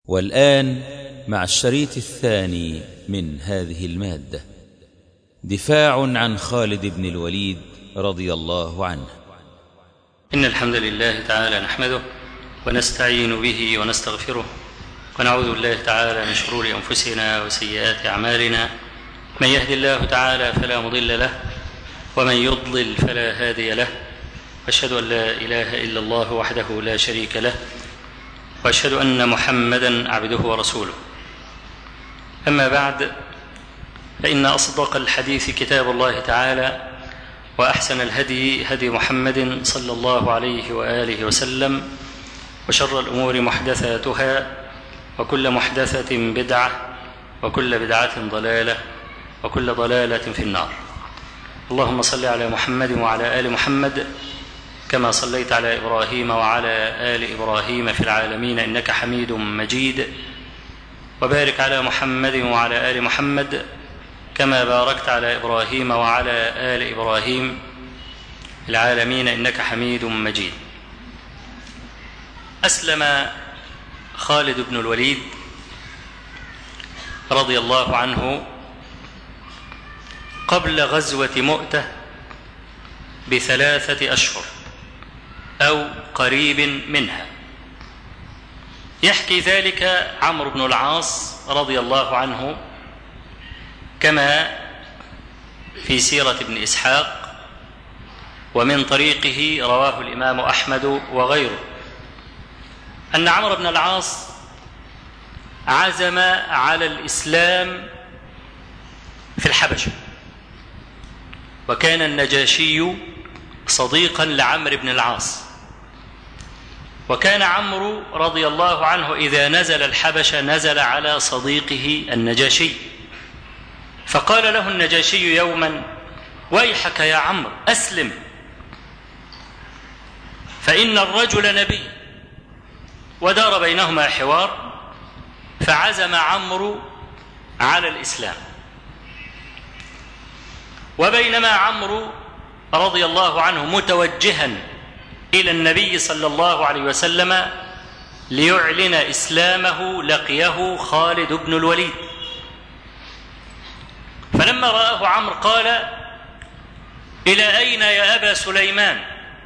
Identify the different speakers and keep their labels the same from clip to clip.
Speaker 1: والآن مع الشريط الثاني من هذه المادة دفاع عن خالد بن الوليد رضي الله عنه
Speaker 2: إن الحمد لله تعالى نحمده ونستعين به ونستغفره ونعوذ بالله تعالى من شرور أنفسنا وسيئات أعمالنا من يهد الله تعالى فلا مضل له ومن يضلل فلا هادي له واشهد ان لا اله الا الله وحده لا شريك له واشهد ان محمدا عبده ورسوله اما بعد فان اصدق الحديث كتاب الله تعالى واحسن الهدي هدي محمد صلى الله عليه واله وسلم وشر الامور محدثاتها وكل محدثه بدعه وكل بدعه ضلاله وكل ضلاله في النار اللهم صل على محمد وعلى ال محمد كما صليت على ابراهيم وعلى ال ابراهيم في العالمين انك حميد مجيد وبارك على محمد وعلى ال محمد كما باركت على ابراهيم وعلى ال ابراهيم في العالمين انك حميد مجيد اسلم خالد بن الوليد رضي الله عنه قبل غزوه مؤته بثلاثه اشهر او قريب منها يحكي ذلك عمرو بن العاص رضي الله عنه كما في سيره ابن اسحاق ومن طريقه رواه الامام احمد وغيره ان عمرو بن العاص عزم على الاسلام في الحبشه وكان النجاشي صديقا لعمرو بن العاص وكان عمرو رضي الله عنه اذا نزل الحبشه نزل على صديقه النجاشي فقال له النجاشي يوما ويحك يا عمرو اسلم فان الرجل نبي ودار بينهما حوار فعزم عمرو على الاسلام وبينما عمرو رضي الله عنه متوجها الى النبي صلى الله عليه وسلم ليعلن اسلامه لقيه خالد بن الوليد فلما راه عمرو قال الى اين يا ابا سليمان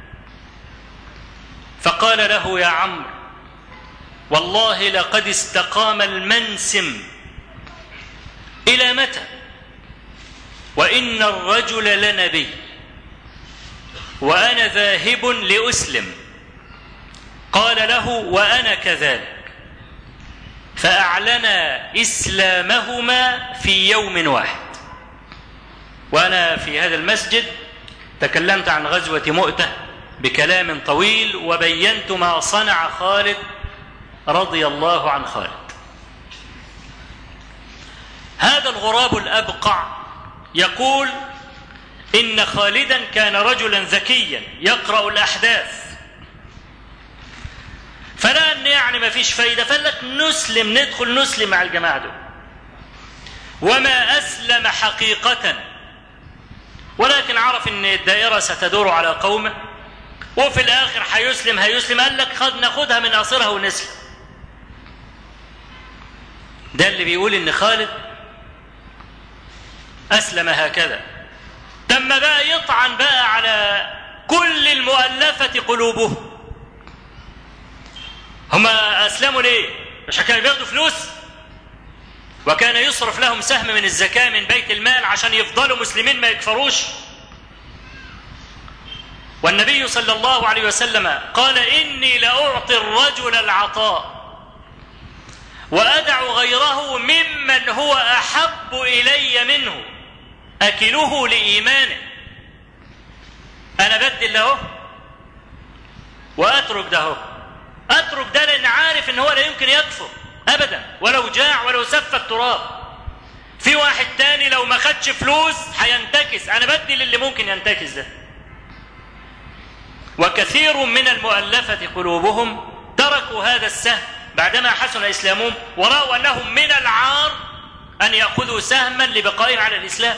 Speaker 2: فقال له يا عمرو والله لقد استقام المنسم الى متى وان الرجل لنبي وانا ذاهب لاسلم قال له وانا كذلك فاعلنا اسلامهما في يوم واحد وانا في هذا المسجد تكلمت عن غزوه مؤته بكلام طويل وبينت ما صنع خالد رضي الله عن خالد هذا الغراب الابقع يقول ان خالدا كان رجلا ذكيا يقرا الاحداث فلا ان يعني ما فيش فايده فقال لك نسلم ندخل نسلم مع الجماعه دول وما اسلم حقيقه ولكن عرف ان الدائره ستدور على قومه وفي الاخر هيسلم هيسلم قال لك خد ناخدها من قصرها ونسلم ده اللي بيقول ان خالد اسلم هكذا تم بقى يطعن بقى على كل المؤلفة قلوبهم هما أسلموا ليه؟ مش كانوا بياخدوا فلوس؟ وكان يصرف لهم سهم من الزكاة من بيت المال عشان يفضلوا مسلمين ما يكفروش والنبي صلى الله عليه وسلم قال إني لأعطي الرجل العطاء وأدع غيره ممن هو أحب إلي منه أكله لإيمانه أنا بدل له وأترك ده أترك ده لأن عارف إن هو لا يمكن يكفر أبدا ولو جاع ولو سف التراب في واحد تاني لو ما خدش فلوس هينتكس أنا بدل اللي ممكن ينتكس ده وكثير من المؤلفة قلوبهم تركوا هذا السهم بعدما حسن إسلامهم ورأوا أنهم من العار أن يأخذوا سهما لبقائهم على الإسلام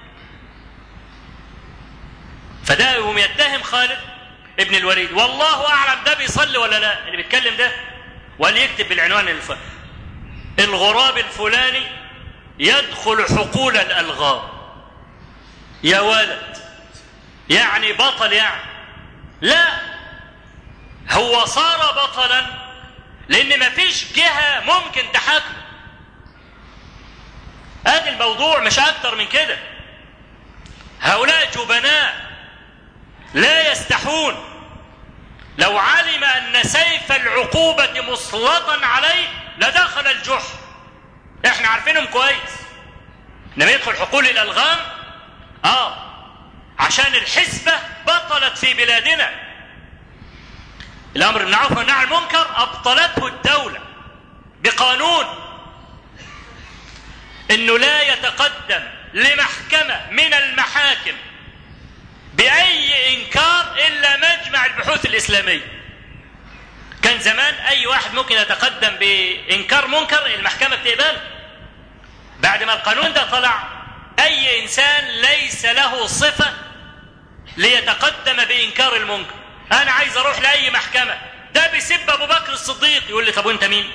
Speaker 2: فده يقوم يتهم خالد ابن الوليد والله اعلم ده بيصلي ولا لا اللي بيتكلم ده ولا يكتب بالعنوان الف... الغراب الفلاني يدخل حقول الألغام يا ولد يعني بطل يعني لا هو صار بطلا لأن مفيش جهة ممكن تحاكمه ادي الموضوع مش أكتر من كده هؤلاء جبناء لا يستحون لو علم أن سيف العقوبة مسلطا عليه لدخل الجحر احنا عارفينهم كويس انما يدخل حقول الالغام اه عشان الحسبة بطلت في بلادنا الامر بالمعروف والنهي عن المنكر ابطلته الدولة بقانون انه لا يتقدم لمحكمة من المحاكم بأي إنكار إلا مجمع البحوث الإسلامية كان زمان أي واحد ممكن يتقدم بإنكار منكر المحكمة بتقبله بعد ما القانون ده طلع أي إنسان ليس له صفة ليتقدم بإنكار المنكر أنا عايز أروح لأي محكمة ده بيسب أبو بكر الصديق يقول لي طب وأنت مين؟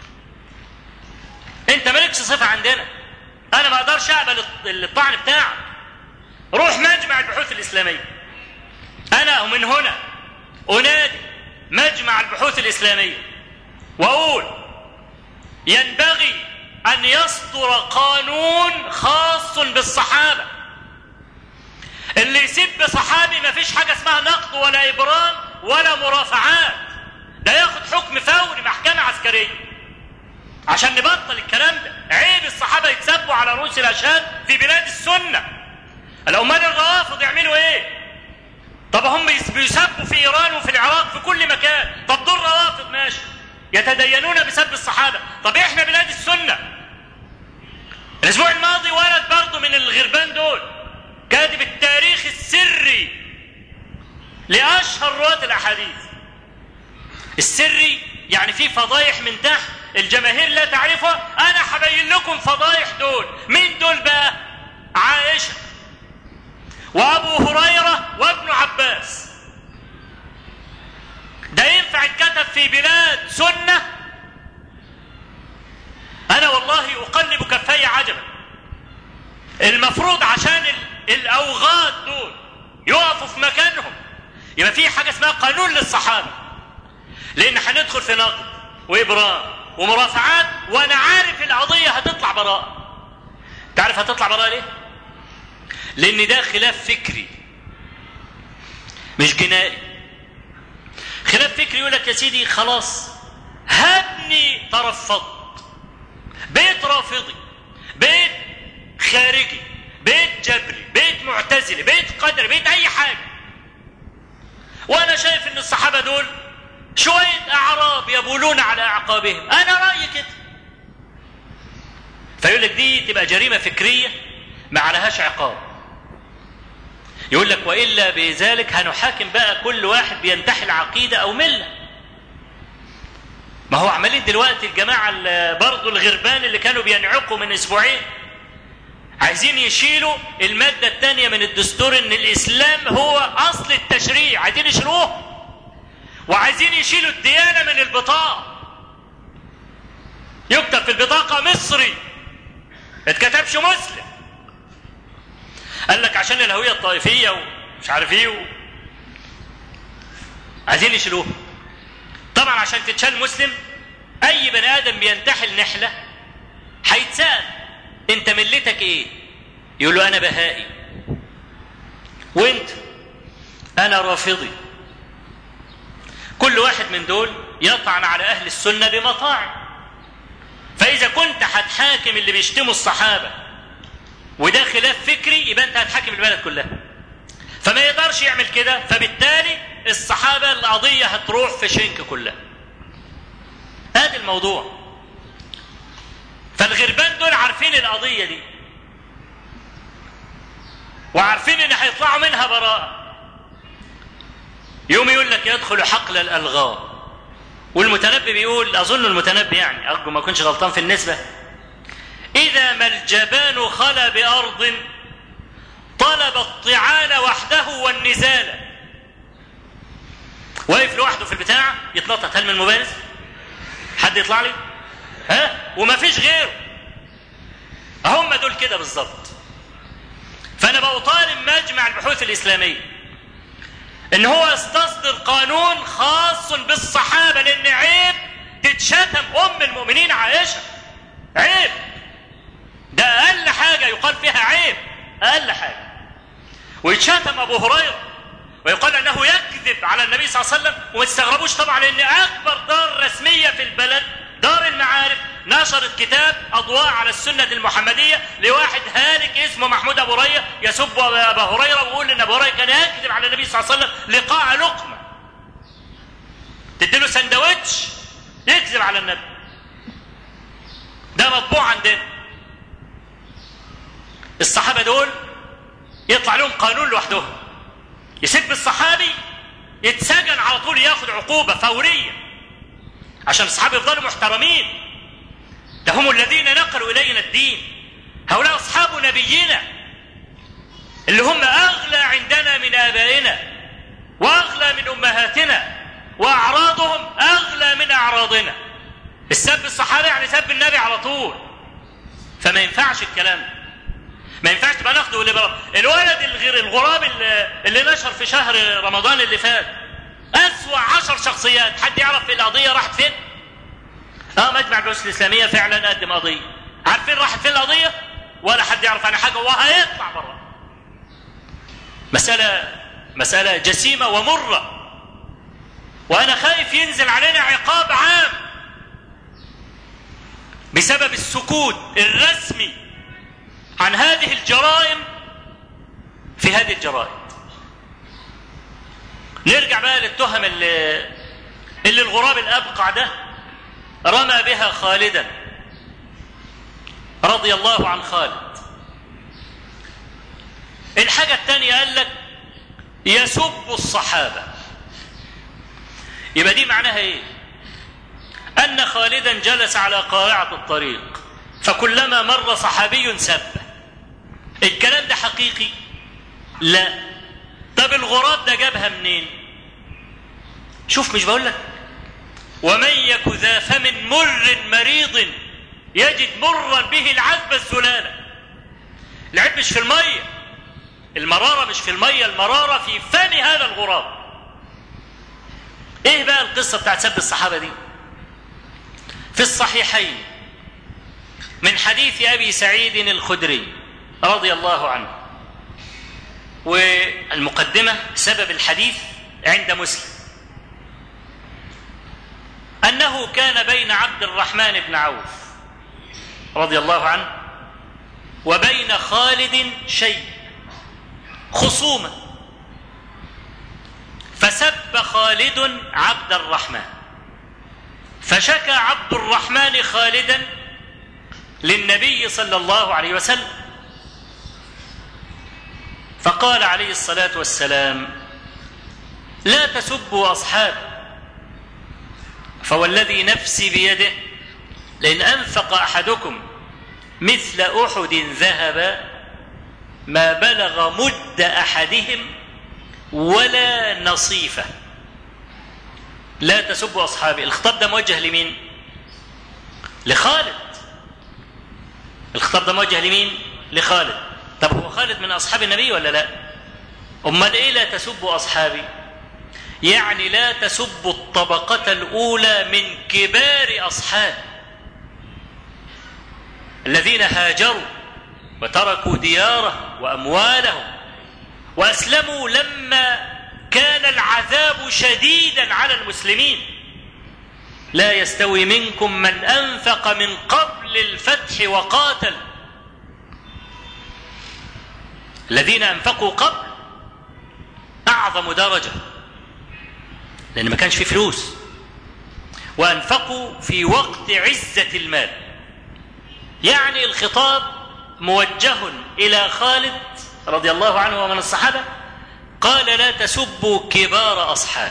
Speaker 2: أنت مالكش صفة عندنا أنا ما أقدرش أقبل الطعن بتاعك روح مجمع البحوث الإسلامية أنا ومن هنا أنادي مجمع البحوث الإسلامية وأقول ينبغي أن يصدر قانون خاص بالصحابة اللي يسب صحابي ما فيش حاجة اسمها نقد ولا إبرام ولا مرافعات ده ياخد حكم فوري محكمة عسكرية عشان نبطل الكلام ده عيب الصحابة يتسبوا على رؤوس الأشهاد في بلاد السنة الأمال الروافض يعملوا ايه طب هم بيسبوا في ايران وفي العراق في كل مكان طب دول روافض ماشي يتدينون بسب الصحابه طب احنا بلاد السنه الاسبوع الماضي ولد برضه من الغربان دول كاتب التاريخ السري لاشهر رواه الاحاديث السري يعني في فضايح من تحت الجماهير لا تعرفها انا هبين لكم فضايح دول مين دول بقى عائشه وابو هريره وابن عباس ده ينفع يتكتب في بلاد سنه انا والله اقلب كفي عجبا المفروض عشان الاوغاد دول يقفوا في مكانهم يبقى في حاجه اسمها قانون للصحابه لان هندخل في نقد وابرام ومرافعات وانا عارف القضيه هتطلع براءه تعرف هتطلع براءه ليه لان ده خلاف فكري مش جنائي خلاف فكري يقول لك يا سيدي خلاص هبني ترفضت بيت رافضي بيت خارجي بيت جبري بيت معتزلي بيت قدري بيت اي حاجه وانا شايف ان الصحابه دول شويه اعراب يبولون على اعقابهم انا رايي كده فيقول لك دي تبقى جريمه فكريه ما عليهاش عقاب يقول لك والا بذلك هنحاكم بقى كل واحد بينتحل عقيده او مله ما هو عمالين دلوقتي الجماعه برضه الغربان اللي كانوا بينعقوا من اسبوعين عايزين يشيلوا المادة الثانية من الدستور ان الاسلام هو اصل التشريع عايزين يشيلوه وعايزين يشيلوا الديانة من البطاقة يكتب في البطاقة مصري ما اتكتبش مسلم قال لك عشان الهوية الطائفية ومش عارف ايه و... عايزين يشيلوه طبعا عشان تتشال مسلم اي بني ادم بينتحل نحلة هيتسأل انت ملتك ايه يقول له انا بهائي وانت انا رافضي كل واحد من دول يطعن على اهل السنة بمطاعن فاذا كنت هتحاكم اللي بيشتموا الصحابة وده خلاف فكري يبقى انت هتحاكم البلد كلها فما يقدرش يعمل كده فبالتالي الصحابة القضية هتروح في شنك كلها هذا الموضوع فالغربان دول عارفين القضية دي وعارفين ان هيطلعوا منها براءة يوم يقول لك يدخل حقل الألغام والمتنبي بيقول أظن المتنبي يعني أرجو ما أكونش غلطان في النسبة إذا ما الجبان خلا بأرض طلب الطعان وحده والنزال واقف لوحده في البتاع يتنطط هل من مبارز حد يطلع لي ها وما فيش غيره هم دول كده بالظبط فانا بطالب مجمع البحوث الاسلاميه ان هو يستصدر قانون خاص بالصحابه لان عيب تتشتم ام المؤمنين عائشه عيب ده اقل حاجه يقال فيها عيب اقل حاجه ويتشتم ابو هريره ويقال انه يكذب على النبي صلى الله عليه وسلم وما تستغربوش طبعا لان اكبر دار رسميه في البلد دار المعارف نشرت كتاب اضواء على السنه المحمديه لواحد هالك اسمه محمود ابو هريره يسب ابا هريره ويقول ان ابو هريره كان يكذب على النبي صلى الله عليه وسلم لقاء لقمه تديله سندوتش يكذب على النبي ده مطبوع عندنا الصحابه دول يطلع لهم قانون لوحدهم يسب الصحابي يتسجن على طول ياخد عقوبه فوريه عشان الصحابه يفضلوا محترمين ده هم الذين نقلوا الينا الدين هؤلاء اصحاب نبينا اللي هم اغلى عندنا من ابائنا واغلى من امهاتنا واعراضهم اغلى من اعراضنا السب الصحابه يعني سب النبي على طول فما ينفعش الكلام ده ما ينفعش تبقى ناخده اللي الولد الغير الغراب اللي, اللي نشر في شهر رمضان اللي فات أسوأ عشر شخصيات حد يعرف في القضية راحت فين؟ اه مجمع البحوث الإسلامية فعلا قدم قضية عارفين راحت فين القضية؟ ولا حد يعرف عنها حاجة وهيطلع بره مسألة مسألة جسيمة ومرة وأنا خايف ينزل علينا عقاب عام بسبب السكوت الرسمي عن هذه الجرائم في هذه الجرائم نرجع بقى للتهم اللي, اللي الغراب الأبقع ده رمى بها خالدا رضي الله عن خالد الحاجة الثانية قال لك يسب الصحابة يبقى دي معناها ايه أن خالدا جلس على قارعة الطريق فكلما مر صحابي سبه الكلام ده حقيقي لا طب الغراب ده جابها منين شوف مش بقول لك ومن يك ذا فم مر مريض يجد مرا به العذب الزلالة العيب مش في المية المرارة مش في المية المرارة في فم هذا الغراب ايه بقى القصة بتاعت سب الصحابة دي في الصحيحين من حديث ابي سعيد الخدري رضي الله عنه والمقدمه سبب الحديث عند مسلم انه كان بين عبد الرحمن بن عوف رضي الله عنه وبين خالد شيء خصومه فسب خالد عبد الرحمن فشكى عبد الرحمن خالدا للنبي صلى الله عليه وسلم فقال عليه الصلاه والسلام لا تسبوا اصحابي فوالذي نفسي بيده لئن انفق احدكم مثل احد ذهب ما بلغ مد احدهم ولا نصيفه لا تسبوا اصحابي الخطاب ده موجه لمين لخالد الخطاب ده موجه لمين لخالد طب هو خالد من اصحاب النبي ولا لا امال ايه لا تسبوا اصحابي يعني لا تسبوا الطبقه الاولى من كبار اصحاب الذين هاجروا وتركوا ديارهم واموالهم واسلموا لما كان العذاب شديدا على المسلمين لا يستوي منكم من انفق من قبل الفتح وقاتل الذين انفقوا قبل اعظم درجه لان ما كانش في فلوس وانفقوا في وقت عزه المال يعني الخطاب موجه الى خالد رضي الله عنه ومن الصحابه قال لا تسبوا كبار اصحاب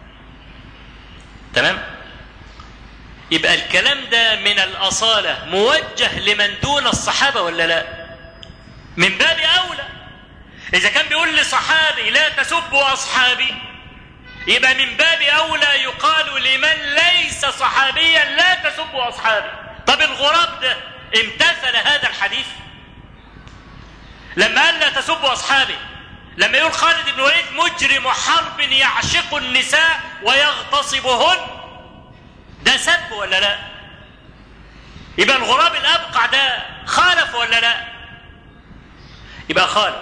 Speaker 2: تمام يبقى الكلام ده من الاصاله موجه لمن دون الصحابه ولا لا من باب اولى اذا كان بيقول لصحابي لا تسبوا اصحابي يبقى من باب اولى يقال لمن ليس صحابيا لا تسبوا اصحابي الغراب ده امتثل هذا الحديث لما قال لا تسبوا اصحابي لما يقول خالد بن الوليد مجرم حرب يعشق النساء ويغتصبهن ده سب ولا لا يبقى الغراب الابقع ده خالف ولا لا يبقى خالف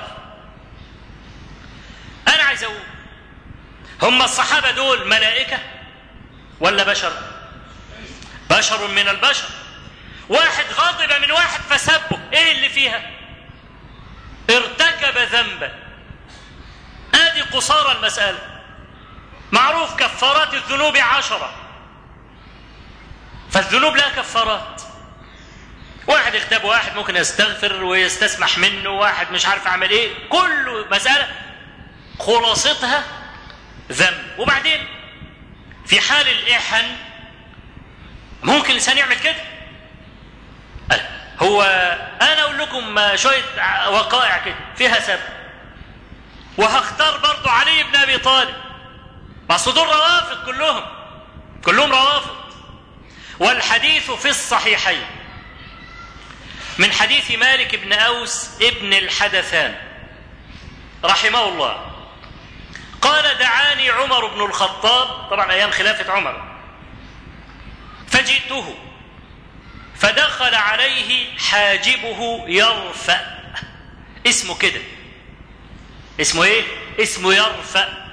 Speaker 2: انا عايز اقول هم الصحابه دول ملائكه ولا بشر بشر من البشر واحد غضب من واحد فسبه ايه اللي فيها ارتكب ذنبا ادي قصارى المساله معروف كفارات الذنوب عشره فالذنوب لها كفارات واحد اغتاب واحد ممكن يستغفر ويستسمح منه واحد مش عارف اعمل ايه كل مساله خلاصتها ذنب وبعدين في حال الاحن ممكن الانسان يعمل كده هو انا اقول لكم شويه وقائع كده فيها سبب وهختار برضو علي بن ابي طالب بس دول روافض كلهم كلهم روافض والحديث في الصحيحين من حديث مالك بن اوس ابن الحدثان رحمه الله قال دعاني عمر بن الخطاب طبعا ايام خلافه عمر فجئته فدخل عليه حاجبه يرفأ اسمه كده اسمه ايه اسمه يرفأ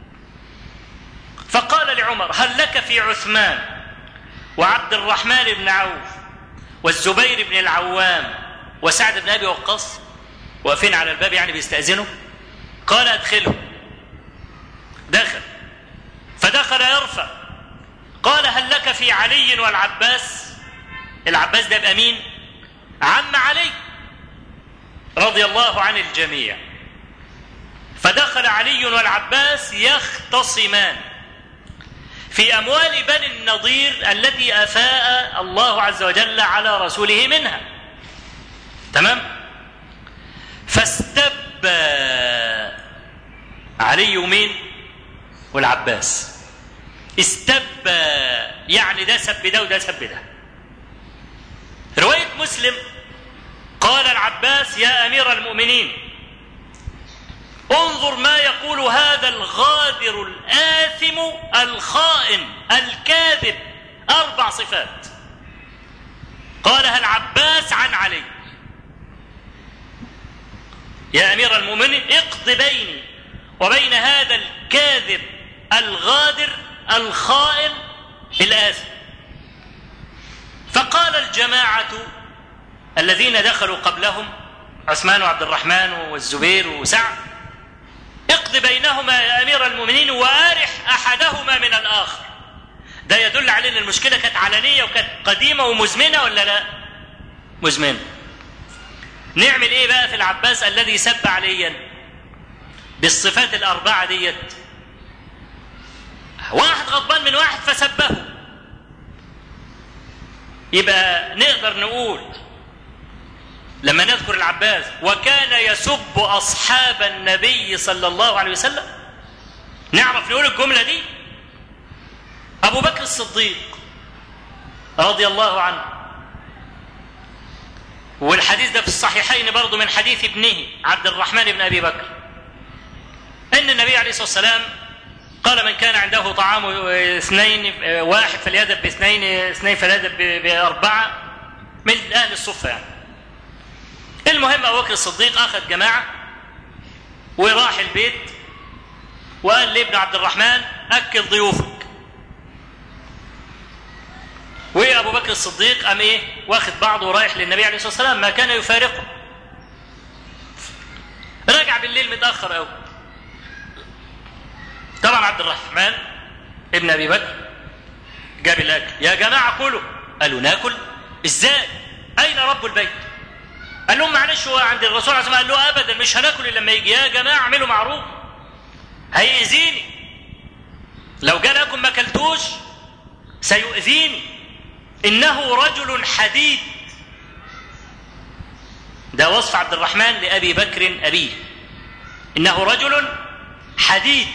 Speaker 2: فقال لعمر هل لك في عثمان وعبد الرحمن بن عوف والزبير بن العوام وسعد بن ابي وقاص واقفين على الباب يعني بيستأذنوا قال ادخله دخل فدخل يرفع قال هل لك في علي والعباس العباس ده يبقى مين عم علي رضي الله عن الجميع فدخل علي والعباس يختصمان في اموال بني النضير التي افاء الله عز وجل على رسوله منها تمام فاستب علي ومين والعباس استب يعني ده سب ده وده سب ده روايه مسلم قال العباس يا امير المؤمنين انظر ما يقول هذا الغادر الآثم الخائن الكاذب أربع صفات قالها العباس عن علي يا أمير المؤمنين اقض بيني وبين هذا الكاذب الغادر الخائن الآثم فقال الجماعة الذين دخلوا قبلهم عثمان وعبد الرحمن والزبير وسعد اقض بينهما يا امير المؤمنين وارح احدهما من الاخر ده يدل على ان المشكله كانت علنيه وكانت قديمه ومزمنه ولا لا مزمنه نعمل ايه بقى في العباس الذي سب عليا بالصفات الاربعه ديت واحد غضبان من واحد فسبه يبقى نقدر نقول لما نذكر العباس وكان يسب اصحاب النبي صلى الله عليه وسلم نعرف نقول الجمله دي ابو بكر الصديق رضي الله عنه والحديث ده في الصحيحين برضه من حديث ابنه عبد الرحمن بن ابي بكر ان النبي عليه الصلاه والسلام قال من كان عنده طعام اثنين واحد فليذهب باثنين اثنين فليذهب باربعه من اهل الصفه يعني المهم ابو بكر الصديق اخذ جماعه وراح البيت وقال لابن عبد الرحمن اكل ضيوفك وابو بكر الصديق قام ايه واخد بعضه ورايح للنبي عليه الصلاه والسلام ما كان يفارقه رجع بالليل متاخر قوي طبعا عبد الرحمن ابن ابي بكر جاب الاكل يا جماعه كلوا قالوا ناكل ازاي اين رب البيت قال لهم معلش هو عند الرسول عليه الصلاه والسلام قال له ابدا مش هناكل الا لما يجي يا جماعه اعملوا معروف هيأذيني لو جالكم ما اكلتوش سيؤذيني انه رجل حديد ده وصف عبد الرحمن لابي بكر ابيه انه رجل حديد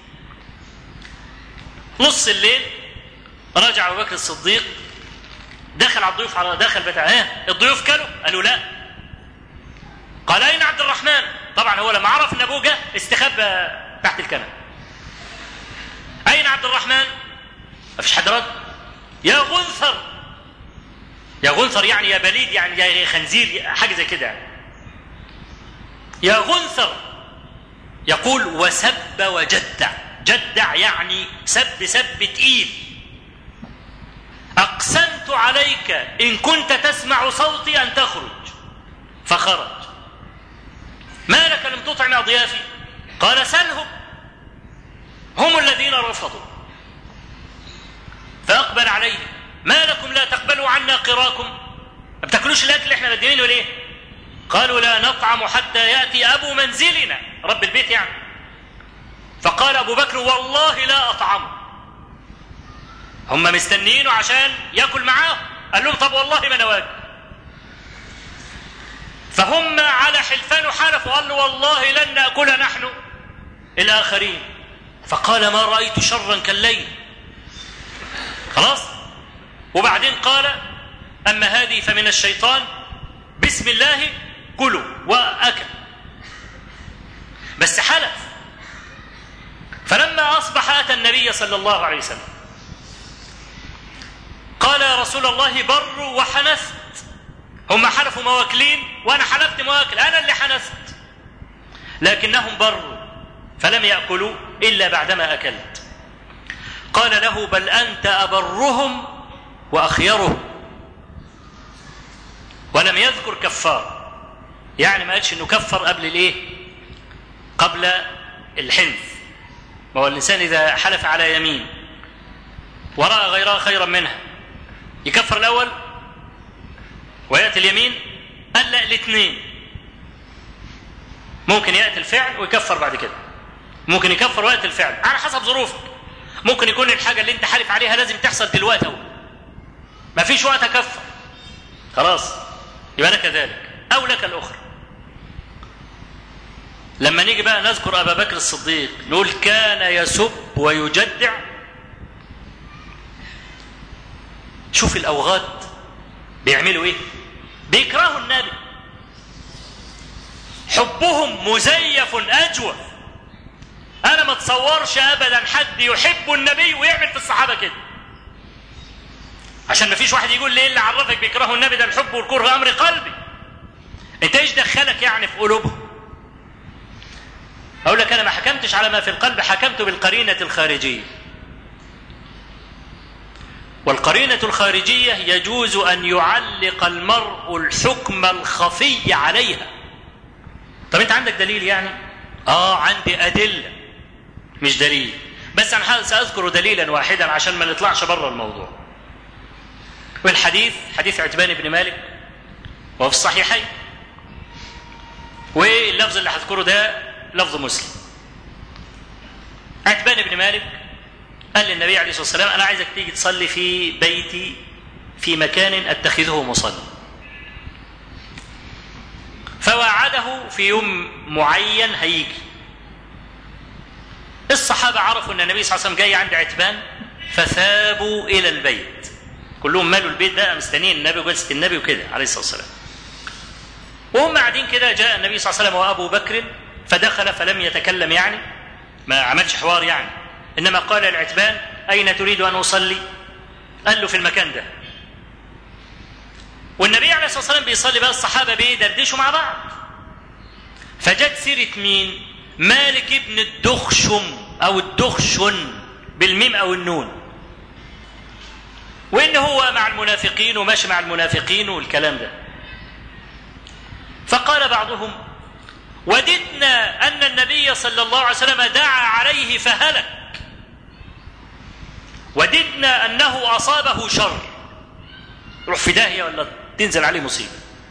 Speaker 2: نص الليل رجع ابو بكر الصديق دخل على الضيوف على دخل بتاع ايه الضيوف كلوا قالوا لا قال اين عبد الرحمن طبعا هو لما عرف ان ابوه جه استخبى تحت الكنبه اين عبد الرحمن ما فيش حد رد يا غنثر يا غنثر يعني يا بليد يعني يا خنزير حاجه زي كده يعني يا غنثر يقول وسب وجدع جدع يعني سب سب تقيل اقسمت عليك ان كنت تسمع صوتي ان تخرج فخرج ما لك لم تطعم اضيافي قال سلهم هم الذين رفضوا فاقبل عليهم ما لكم لا تقبلوا عنا قراكم ما بتاكلوش الاكل اللي احنا مدينينه ليه قالوا لا نطعم حتى ياتي ابو منزلنا رب البيت يعني فقال ابو بكر والله لا اطعمه هم مستنيينه عشان ياكل معاهم قال لهم طب والله ما انا واجب فهم على حلفان حلفوا قال له والله لن ناكل نحن الاخرين فقال ما رايت شرا كالليل خلاص وبعدين قال اما هذه فمن الشيطان بسم الله كلوا واكل بس حلف فلما اصبح اتى النبي صلى الله عليه وسلم قال يا رسول الله بر وحنثت هم حلفوا مواكلين وانا حلفت مواكل انا اللي حنثت لكنهم بروا فلم ياكلوا الا بعدما اكلت قال له بل انت ابرهم واخيرهم ولم يذكر كفار يعني ما قالش انه كفر قبل الايه قبل الحنث ما هو الانسان اذا حلف على يمين وراى غيرها خيرا منها يكفر الاول وياتي اليمين قال لا الاثنين ممكن ياتي الفعل ويكفر بعد كده ممكن يكفر وقت الفعل على حسب ظروفك ممكن يكون الحاجه اللي انت حالف عليها لازم تحصل دلوقتي اهو ما فيش وقت اكفر خلاص يبقى لك ذلك او لك الاخرى لما نيجي بقى نذكر ابا بكر الصديق نقول كان يسب ويجدع شوف الاوغاد بيعملوا ايه بيكرهوا النبي حبهم مزيف اجوف انا ما اتصورش ابدا حد يحب النبي ويعمل في الصحابه كده عشان ما فيش واحد يقول ليه اللي عرفك بيكرهوا النبي ده الحب والكره امر قلبي انت ايش دخلك يعني في قلوبهم اقول لك انا ما حكمتش على ما في القلب حكمت بالقرينه الخارجيه والقرينه الخارجيه يجوز ان يعلق المرء الحكم الخفي عليها طب انت عندك دليل يعني اه عندي ادله مش دليل بس انا ساذكر دليلا واحدا عشان ما نطلعش بره الموضوع والحديث حديث عتبان بن مالك وهو في الصحيحين واللفظ اللي هذكره ده لفظ مسلم عتبان بن مالك قال للنبي عليه الصلاه والسلام انا عايزك تيجي تصلي في بيتي في مكان اتخذه مصلى فوعده في يوم معين هيجي الصحابه عرفوا ان النبي صلى الله عليه وسلم جاي عند عتبان فثابوا الى البيت كلهم مالوا البيت ده مستنيين النبي وجلسه النبي وكده عليه الصلاه والسلام وهم قاعدين كده جاء النبي صلى الله عليه وسلم وابو بكر فدخل فلم يتكلم يعني ما عملش حوار يعني انما قال العتبان اين تريد ان اصلي قال له في المكان ده والنبي عليه الصلاه والسلام بيصلي بقى الصحابه بيدردشوا مع بعض فجت سيره مين مالك ابن الدخشم او الدخشن بالميم او النون وان هو مع المنافقين وماشي مع المنافقين والكلام ده فقال بعضهم وددنا ان النبي صلى الله عليه وسلم دعا عليه فهلك وددنا انه اصابه شر روح في داهيه ولا تنزل عليه مصيبه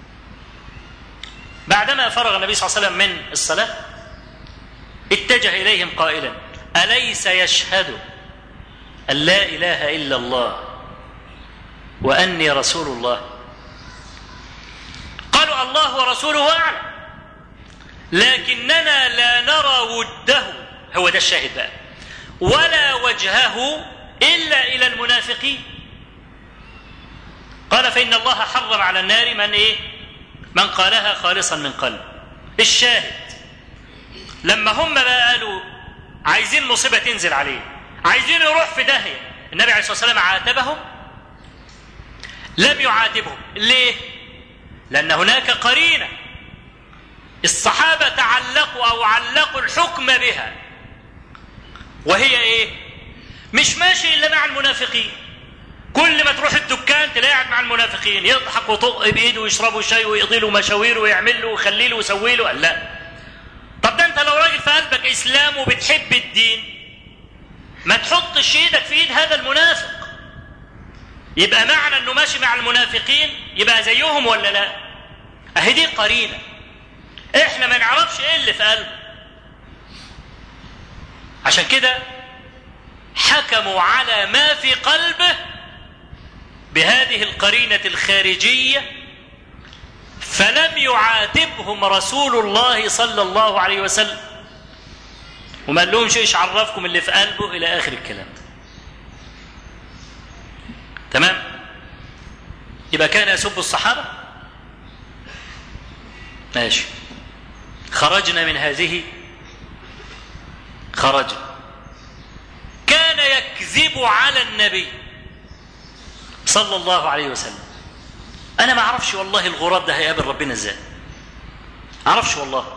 Speaker 2: بعدما فرغ النبي صلى الله عليه وسلم من الصلاه اتجه اليهم قائلا اليس يشهد ان لا اله الا الله واني رسول الله قالوا الله ورسوله اعلم لكننا لا نرى وده هو ده الشاهد بقى ولا وجهه الا الى المنافقين قال فإن الله حرم على النار من إيه من قالها خالصا من قلب الشاهد لما هم بقى قالوا عايزين مصيبة تنزل عليه عايزين يروح في داهية النبي عليه الصلاة والسلام عاتبهم لم يعاتبهم ليه لأن هناك قرينة الصحابة تعلقوا أو علقوا الحكم بها وهي إيه مش ماشي إلا مع المنافقين كل ما تروح الدكان تلاقي قاعد مع المنافقين يضحك ويطق بايده ويشربوا شاي ويقضي له مشاوير ويعمل له ويخلي له ويسوي له لا طب ده انت لو راجل في قلبك اسلام وبتحب الدين ما تحطش ايدك في ايد هذا المنافق يبقى معنى انه ماشي مع المنافقين يبقى زيهم ولا لا اهي دي قرينه احنا ما نعرفش ايه اللي في قلبه عشان كده حكموا على ما في قلبه بهذه القرينه الخارجيه فلم يعاتبهم رسول الله صلى الله عليه وسلم وما قال لهمش ايش عرفكم اللي في قلبه الى اخر الكلام تمام يبقى كان يسب الصحابه ماشي خرجنا من هذه خرجنا كان يكذب على النبي صلى الله عليه وسلم انا ما اعرفش والله الغراب ده هيقابل ربنا ازاي اعرفش والله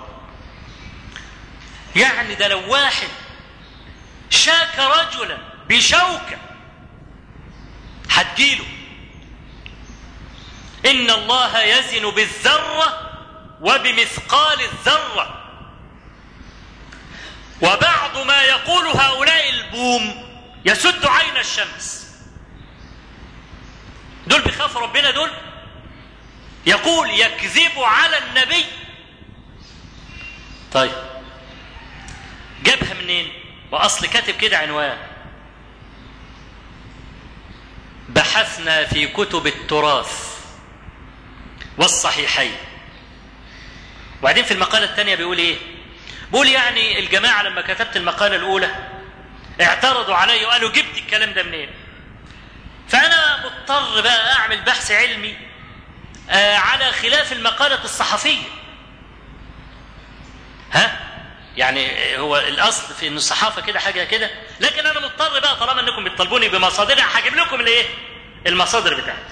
Speaker 2: يعني ده لو واحد شاك رجلا بشوكة هتجيله إن الله يزن بالذرة وبمثقال الذرة وبعض ما يقول هؤلاء البوم يسد عين الشمس دول بيخافوا ربنا دول يقول يكذب على النبي طيب جابها منين واصل كاتب كده عنوان بحثنا في كتب التراث والصحيحين وبعدين في المقالة الثانية بيقول ايه بيقول يعني الجماعة لما كتبت المقالة الأولى اعترضوا علي وقالوا جبت الكلام ده منين فأنا مضطر بقى أعمل بحث علمي آه على خلاف المقالة الصحفية ها يعني هو الاصل في ان الصحافه كده حاجه كده لكن انا مضطر بقى طالما انكم بتطالبوني بمصادرها هجيب لكم الايه المصادر بتاعتي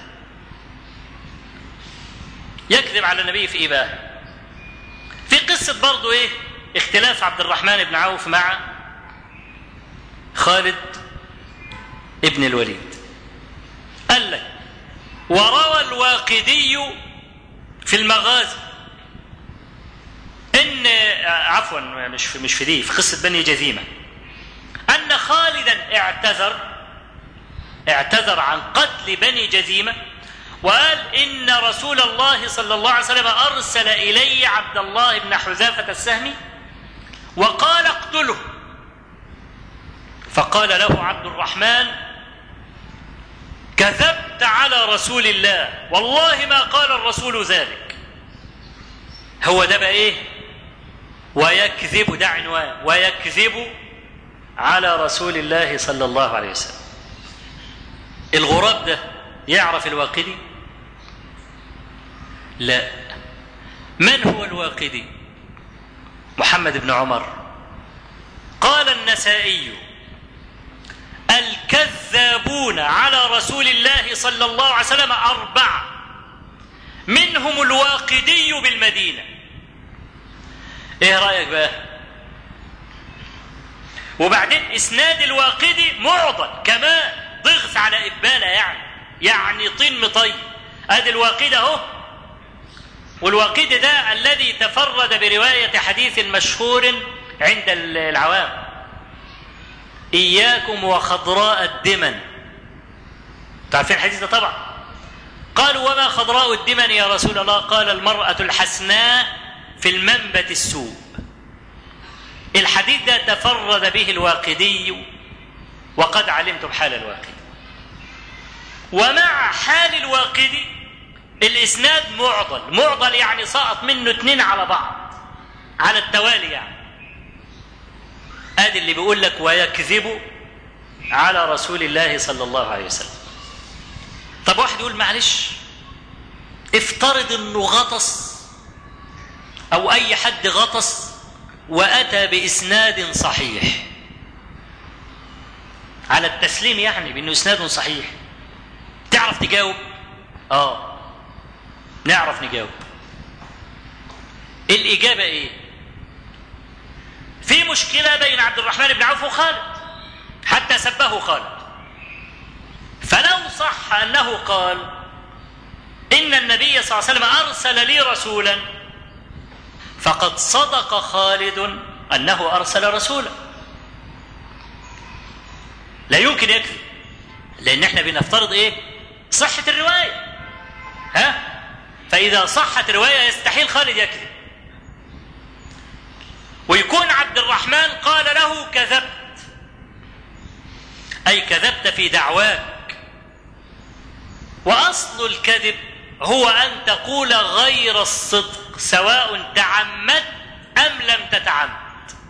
Speaker 2: يكذب على النبي في ايه بقى في قصه برضه ايه اختلاف عبد الرحمن بن عوف مع خالد ابن الوليد قال لك وروى الواقدي في المغازي ان عفوا مش في مش في دي في قصه بني جذيمه ان خالدا اعتذر اعتذر عن قتل بني جذيمه وقال ان رسول الله صلى الله عليه وسلم ارسل الي عبد الله بن حذافه السهمي وقال اقتله فقال له عبد الرحمن كذبت على رسول الله والله ما قال الرسول ذلك هو ده بقى ايه ويكذب ده عنوان ويكذب على رسول الله صلى الله عليه وسلم الغراب ده يعرف الواقدي لا من هو الواقدي محمد بن عمر قال النسائي الكذابون على رسول الله صلى الله عليه وسلم أربعة منهم الواقدي بالمدينة ايه رأيك بقى وبعدين اسناد الواقدي معضل كمان ضغط على إبالة يعني يعني طين مطي ادي الواقدي اهو والواقدي ده الذي تفرد برواية حديث مشهور عند العوام إياكم وخضراء الدمن تعرفين الحديث ده طبعا قالوا وما خضراء الدمن يا رسول الله قال المرأة الحسناء في المنبت السوء الحديث ده تفرد به الواقدي وقد علمتم حال الواقدي ومع حال الواقدي الإسناد معضل معضل يعني سقط منه اتنين على بعض على التوالي يعني ادي اللي بيقول لك ويكذب على رسول الله صلى الله عليه وسلم
Speaker 3: طب واحد يقول معلش افترض انه غطس او اي حد غطس واتى باسناد صحيح على التسليم يعني بانه اسناد صحيح تعرف تجاوب اه نعرف نجاوب الاجابه ايه في مشكله بين عبد الرحمن بن عوف وخالد حتى سبه خالد فلو صح انه قال ان النبي صلى الله عليه وسلم ارسل لي رسولا فقد صدق خالد انه ارسل رسولا لا يمكن يكذب لان احنا بنفترض ايه صحه الروايه ها فاذا صحت الروايه يستحيل خالد يكذب ويكون عبد الرحمن قال له كذبت اي كذبت في دعواك واصل الكذب هو ان تقول غير الصدق سواء تعمدت ام لم تتعمد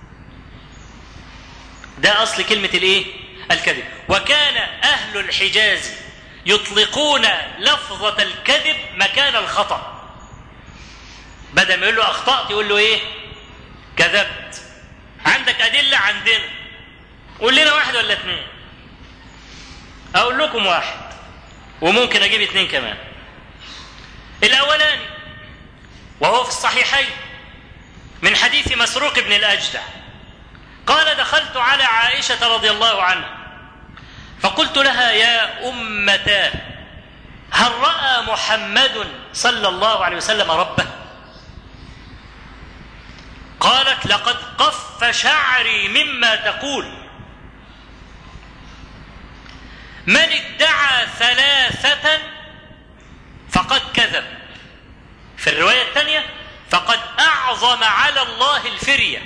Speaker 3: ده اصل كلمه الايه الكذب وكان اهل الحجاز يطلقون لفظه الكذب مكان الخطا بدل ما يقول له اخطات يقول له ايه كذبت عندك ادله عندنا قول لنا واحد ولا اثنين اقول لكم واحد وممكن اجيب اثنين كمان الاولاني وهو في الصحيحين من حديث مسروق بن الاجدع قال دخلت على عائشه رضي الله عنها فقلت لها يا امتاه هل راى محمد صلى الله عليه وسلم ربه قالت لقد قف شعري مما تقول من ادعى ثلاثة فقد كذب في الرواية الثانية فقد أعظم على الله الفرية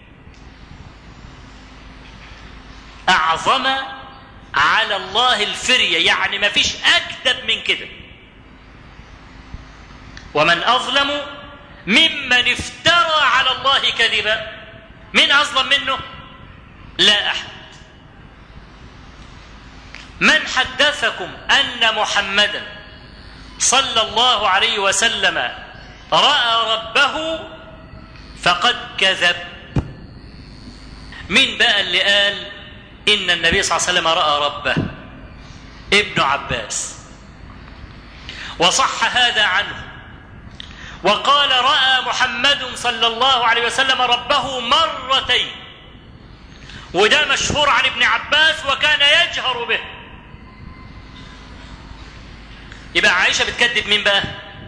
Speaker 3: أعظم على الله الفرية يعني ما فيش أكذب من كده ومن أظلم ممن افترى على الله كذبا من أظلم منه لا أحد من حدثكم أن محمدا صلى الله عليه وسلم رأى ربه فقد كذب مين بقى اللي قال إن النبي صلى الله عليه وسلم رأى ربه ابن عباس وصح هذا عنه وقال راى محمد صلى الله عليه وسلم ربه مرتين وده مشهور عن ابن عباس وكان يجهر به يبقى عائشه بتكذب مين بقى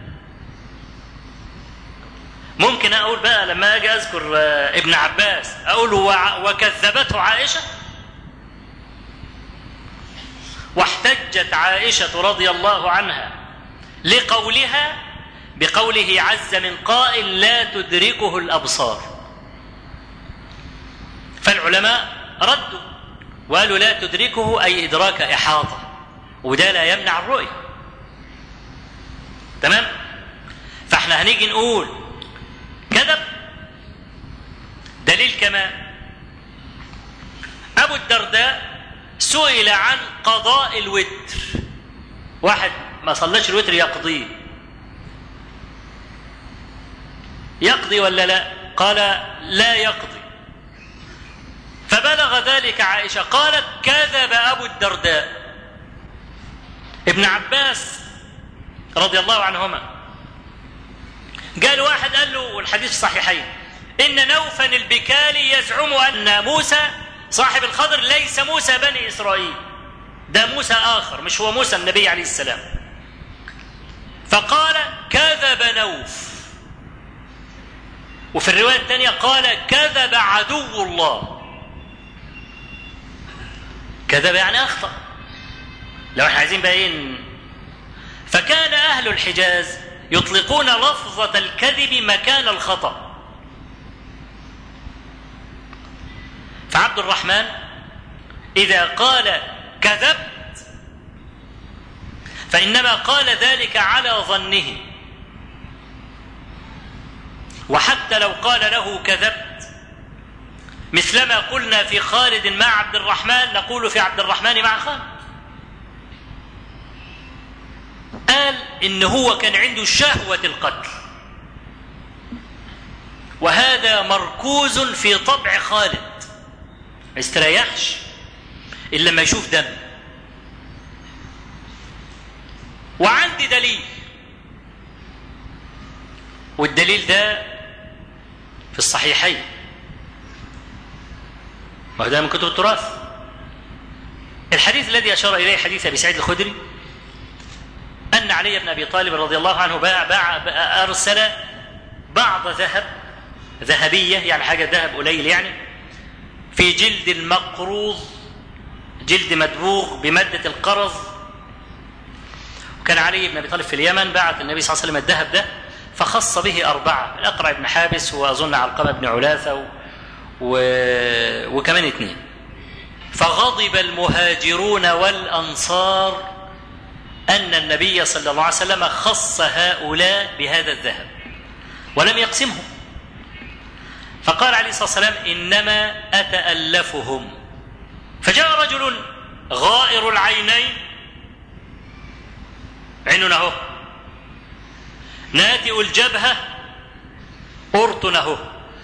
Speaker 3: ممكن اقول بقى لما اجي اذكر ابن عباس اقول وكذبته عائشه واحتجت عائشه رضي الله عنها لقولها بقوله عز من قائل لا تدركه الابصار فالعلماء ردوا وقالوا لا تدركه اي ادراك احاطه وده لا يمنع الرؤيه تمام فاحنا هنيجي نقول كذب دليل كمان ابو الدرداء سئل عن قضاء الوتر واحد ما صلاش الوتر يقضيه يقضي ولا لا قال لا يقضي فبلغ ذلك عائشة قالت كذب أبو الدرداء ابن عباس رضي الله عنهما قال واحد قال له والحديث الصحيحين إن نوفا البكالي يزعم أن موسى صاحب الخضر ليس موسى بني إسرائيل ده موسى آخر مش هو موسى النبي عليه السلام فقال كذب نوف وفي الرواية الثانية قال كذب عدو الله كذب يعني أخطأ لو احنا عايزين باين فكان أهل الحجاز يطلقون لفظة الكذب مكان الخطأ فعبد الرحمن إذا قال كذبت فإنما قال ذلك على ظنه وحتى لو قال له كذبت مثلما قلنا في خالد مع عبد الرحمن نقول في عبد الرحمن مع خالد ان هو كان عنده شهوة القتل وهذا مركوز في طبع خالد ما يستريحش الا لما يشوف دم وعندي دليل والدليل ده في الصحيحين وهذا من كتب التراث الحديث الذي اشار اليه حديث ابي سعيد الخدري ان علي بن ابي طالب رضي الله عنه باع باع ارسل بعض ذهب ذهبيه يعني حاجه ذهب قليل يعني في جلد المقروض جلد مدبوغ بماده القرض وكان علي بن ابي طالب في اليمن بعت النبي صلى الله عليه وسلم الذهب ده فخص به اربعه الاقرع بن حابس واظن علقمه بن علاثه و... و... وكمان اثنين فغضب المهاجرون والانصار ان النبي صلى الله عليه وسلم خص هؤلاء بهذا الذهب ولم يقسمهم فقال عليه الصلاه والسلام انما اتالفهم فجاء رجل غائر العينين عيننا اهو ناتئ الجبهه قرطن اهو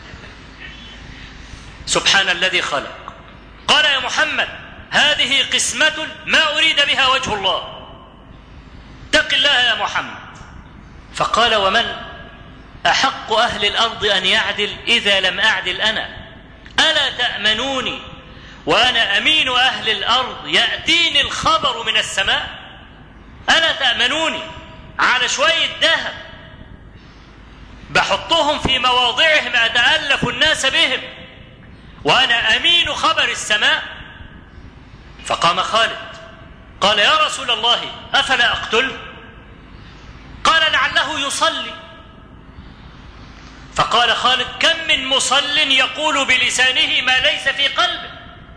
Speaker 3: سبحان الذي خلق قال يا محمد هذه قسمة ما أريد بها وجه الله اتق الله يا محمد فقال ومن أحق أهل الأرض أن يعدل إذا لم أعدل أنا ألا تأمنوني وأنا أمين أهل الأرض يأتيني الخبر من السماء ألا تأمنوني على شوية ذهب بحطهم في مواضعهم أتألف الناس بهم وأنا أمين خبر السماء فقام خالد قال يا رسول الله أفلا أقتله قال لعله يصلي فقال خالد كم من مصل يقول بلسانه ما ليس في قلبه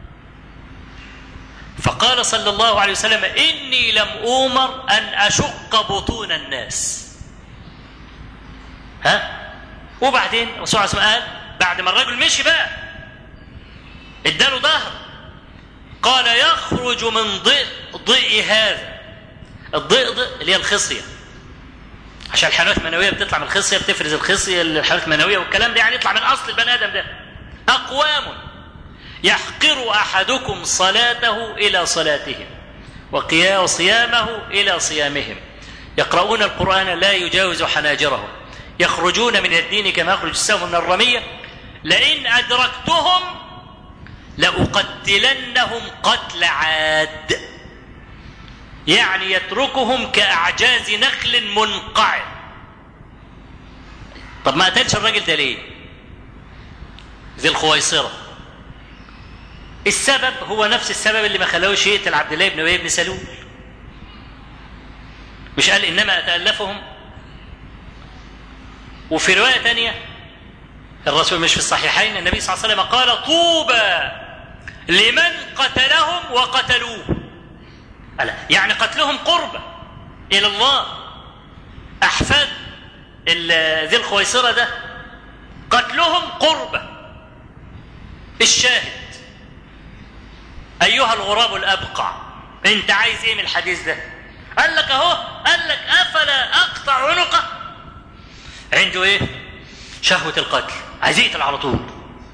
Speaker 3: فقال صلى الله عليه وسلم إني لم أومر أن أشق بطون الناس ها وبعدين الرسول عليه الصلاة والسلام قال بعد ما الرجل مشي بقى اداله ظهر قال يخرج من ضئ ضئ هذا الضئضئ اللي هي الخصيه عشان الحيوانات المنويه بتطلع من الخصيه بتفرز الخصيه الحيوانات المنويه والكلام ده يعني يطلع من اصل البني ادم ده اقوام يحقر احدكم صلاته الى صلاتهم وصيامه الى صيامهم يقرؤون القران لا يجاوز حناجرهم يخرجون من الدين كما يخرج السهم من الرميه لئن ادركتهم لأقتلنهم قتل عاد يعني يتركهم كأعجاز نخل منقعر طب ما قتلش الراجل ده ليه ذي الخويصرة السبب هو نفس السبب اللي ما خلوش يقتل عبد الله بن ابي بن سلول مش قال انما اتالفهم وفي روايه ثانيه الرسول مش في الصحيحين النبي صلى الله عليه وسلم قال طوبى لمن قتلهم وقتلوه ألا يعني قتلهم قربة إلى الله أحفاد ذي الخويصرة ده قتلهم قربة الشاهد أيها الغراب الأبقع أنت عايز إيه من الحديث ده قال لك أهو قال لك أفلا أقطع عنقه عنده إيه شهوة القتل عايز يقتل على طول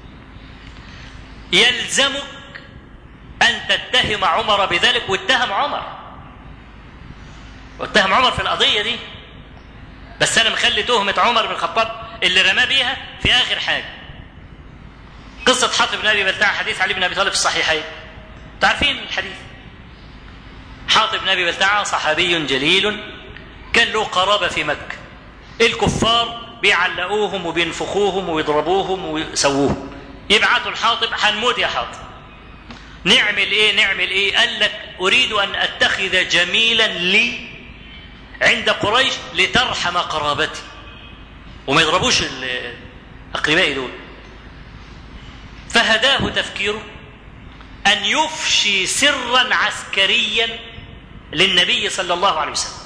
Speaker 3: يلزمك أن تتهم عمر بذلك واتهم عمر واتهم عمر في القضية دي بس أنا مخلي تهمة عمر بن الخطاب اللي رماه بيها في آخر حاجة قصة حاطب بن أبي بلتع حديث علي بن أبي طالب في الصحيحين تعرفين الحديث حاطب بن أبي بلتع صحابي جليل كان له قرابة في مكة الكفار بيعلقوهم وبينفخوهم ويضربوهم ويسووهم يبعتوا الحاطب هنموت يا حاطب نعمل ايه نعمل ايه قال لك اريد ان اتخذ جميلا لي عند قريش لترحم قرابتي وما يضربوش اقربائي دول فهداه تفكيره ان يفشي سرا عسكريا للنبي صلى الله عليه وسلم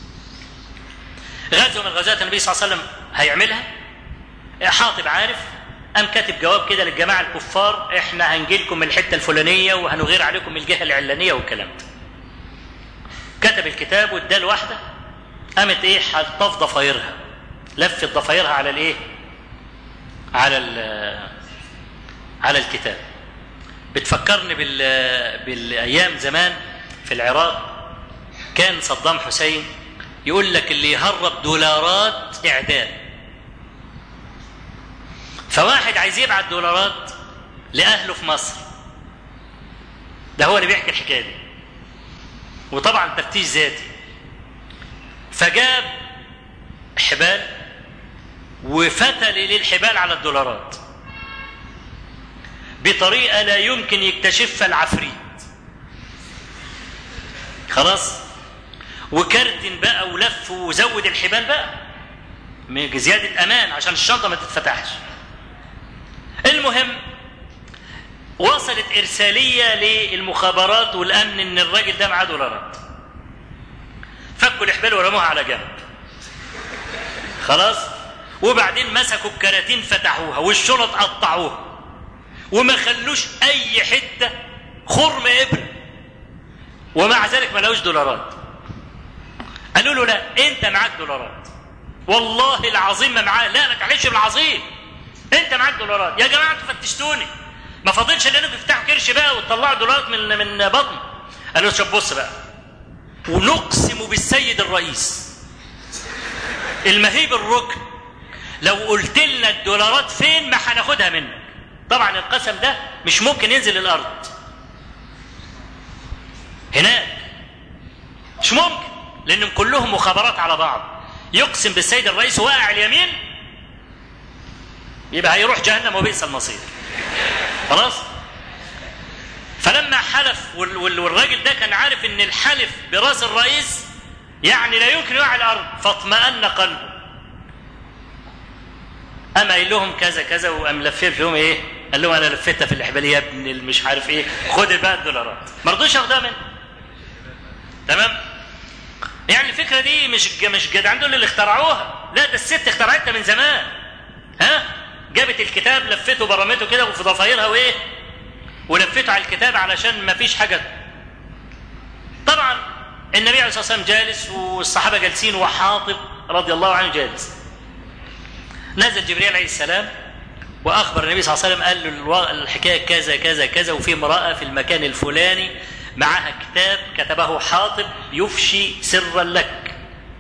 Speaker 3: غزوه من غزوات النبي صلى الله عليه وسلم هيعملها حاطب عارف قام كاتب جواب كده للجماعه الكفار احنا هنجي لكم من الحته الفلانيه وهنغير عليكم من الجهه العلانيه والكلام ده. كتب الكتاب واداه لواحده قامت ايه حاطه في ضفايرها لفت ضفايرها على الايه على ال على الكتاب بتفكرني بال بالايام زمان في العراق كان صدام حسين يقول لك اللي يهرب دولارات اعدام فواحد عايز يبعت دولارات لاهله في مصر ده هو اللي بيحكي الحكايه دي وطبعا تفتيش ذاتي فجاب حبال وفتل للحبال على الدولارات بطريقه لا يمكن يكتشفها العفريت خلاص وكرتن بقى ولف وزود الحبال بقى زياده امان عشان الشنطه ما تتفتحش المهم وصلت إرسالية للمخابرات والأمن إن الراجل ده معاه دولارات فكوا الحبال ورموها على جنب خلاص وبعدين مسكوا الكراتين فتحوها والشنط قطعوها وما خلوش أي حتة خرم إبرة ومع ذلك ما لقوش دولارات قالوا له لا أنت معاك دولارات والله العظيم ما معاه لا ما تعملش بالعظيم أنت معاك دولارات يا جماعة أنتوا فتشتوني ما فاضلش الا انكم تفتحوا كرش بقى وتطلعوا دولارات من من بطن قالوا شوف بص بقى ونقسم بالسيد الرئيس المهيب الركن لو قلت لنا الدولارات فين ما هناخدها منك طبعا القسم ده مش ممكن ينزل الارض هناك مش ممكن لانهم كلهم مخابرات على بعض يقسم بالسيد الرئيس واقع اليمين يبقى هيروح جهنم وبئس المصير خلاص فلما حلف والراجل ده كان عارف ان الحلف براس الرئيس يعني لا يمكن يقع الارض فاطمأن قلبه اما قايل لهم كذا كذا وقام لفف لهم ايه قال لهم انا لفيتها في الحباليه يا ابن مش عارف ايه خد بقى الدولارات ما رضوش ياخدها منه تمام يعني الفكره دي مش مش جدعان دول اللي اخترعوها لا ده الست اخترعتها من زمان ها جابت الكتاب لفته برمته كده وفي ضفايرها وايه ولفته على الكتاب علشان ما فيش حاجه طبعا النبي عليه الصلاه والسلام جالس والصحابه جالسين وحاطب رضي الله عنه جالس نزل جبريل عليه السلام واخبر النبي صلى الله عليه وسلم قال له الحكايه كذا كذا كذا وفي امراه في المكان الفلاني معها كتاب كتبه حاطب يفشي سرا لك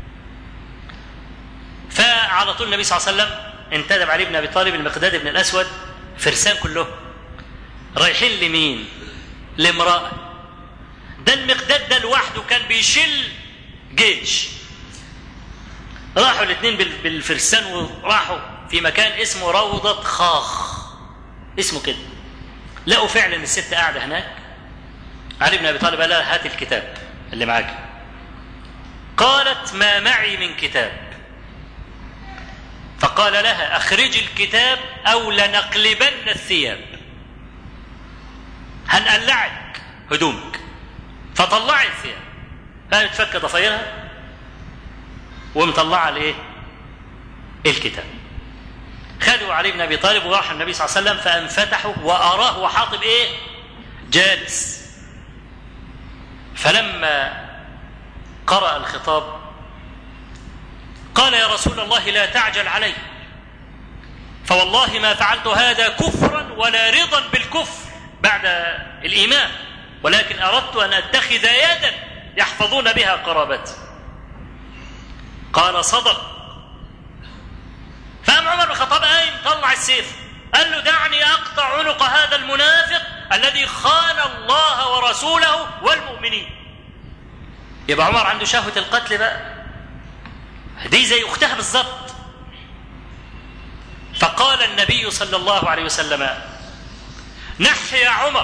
Speaker 3: فعلى طول النبي صلى الله عليه وسلم انتدب علي بن ابي طالب المقداد بن الاسود فرسان كلهم رايحين لمين لامراه ده المقداد ده لوحده كان بيشل جيش راحوا الاثنين بالفرسان وراحوا في مكان اسمه روضة خاخ اسمه كده لقوا فعلا الست قاعدة هناك علي بن ابي طالب قال لها هات الكتاب اللي معاك قالت ما معي من كتاب فقال لها اخرجي الكتاب او لنقلبن الثياب هنقلعك هدومك فطلعي الثياب قامت تفك ضفايرها ومطلعه الايه الكتاب خدوا علي بن ابي طالب وراح النبي صلى الله عليه وسلم فانفتحوا واراه وحاطب ايه جالس فلما قرأ الخطاب قال يا رسول الله لا تعجل علي فوالله ما فعلت هذا كفرا ولا رضا بالكفر بعد الإيمان ولكن أردت أن أتخذ يدا يحفظون بها قرابتي قال صدق فقام عمر بن الخطاب قايم طلع السيف قال له دعني أقطع عنق هذا المنافق الذي خان الله ورسوله والمؤمنين يبقى عمر عنده شهوة القتل بقى دي زي أختها بالظبط فقال النبي صلى الله عليه وسلم نح يا عمر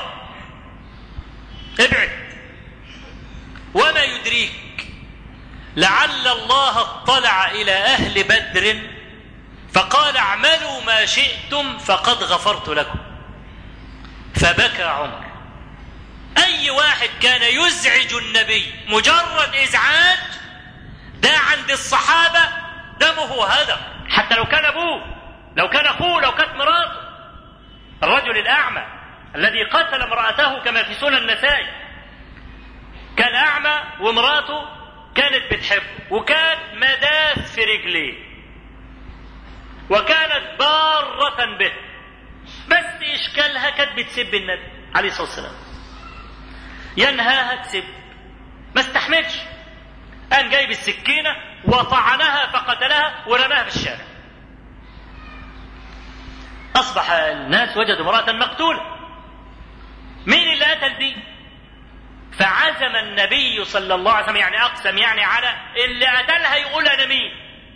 Speaker 3: ابعد وما يدريك لعل الله اطلع إلى أهل بدر فقال اعملوا ما شئتم فقد غفرت لكم فبكى عمر أي واحد كان يزعج النبي مجرد إزعاج ده عند الصحابة دمه هدر حتى لو كان أبوه لو كان أخوه لو كانت مراته الرجل الأعمى الذي قتل امرأته كما في سنن النسائي كان أعمى وامرأته كانت بتحبه وكانت مداس في رجليه وكانت بارة به بس إشكالها كانت بتسب النبي عليه الصلاة والسلام ينهاها تسب ما استحملش قام جايب السكينة وطعنها فقتلها ورماها في الشارع أصبح الناس وجدوا امرأة مقتولة مين اللي قتل دي فعزم النبي صلى الله عليه وسلم يعني أقسم يعني على اللي قتلها يقول أنا مين